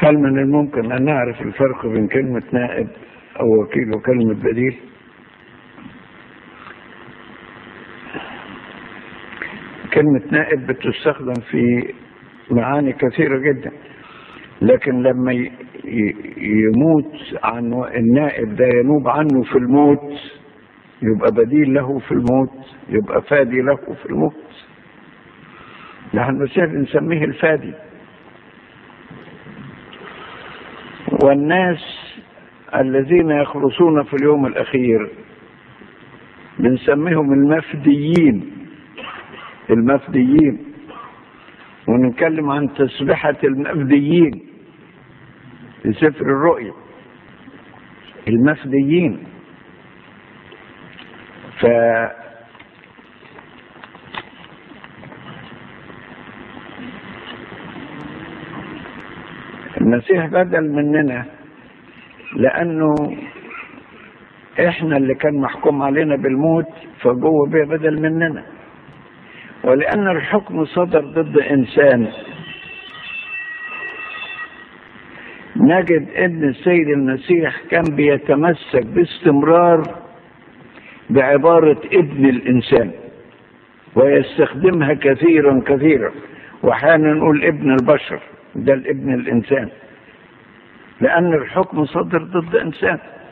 هل من الممكن أن نعرف الفرق بين كلمة نائب أو وكيل وكلمة بديل؟ كلمة نائب بتستخدم في معاني كثيرة جدا لكن لما ي- ي- يموت عن النائب ده ينوب عنه في الموت يبقى بديل له في الموت يبقى فادي له في الموت نحن المسيح بنسميه الفادي والناس الذين يخلصون في اليوم الأخير بنسميهم المفديين المفديين ونتكلم عن تسبحة المفديين في سفر الرؤيا المفديين ف المسيح بدل مننا لانه احنا اللي كان محكوم علينا بالموت فجوه بيه بدل مننا ولان الحكم صدر ضد انسان نجد ان السيد المسيح كان بيتمسك باستمرار بعباره ابن الانسان ويستخدمها كثيرا كثيرا واحيانا نقول ابن البشر ده الابن الانسان لان الحكم صدر ضد انسان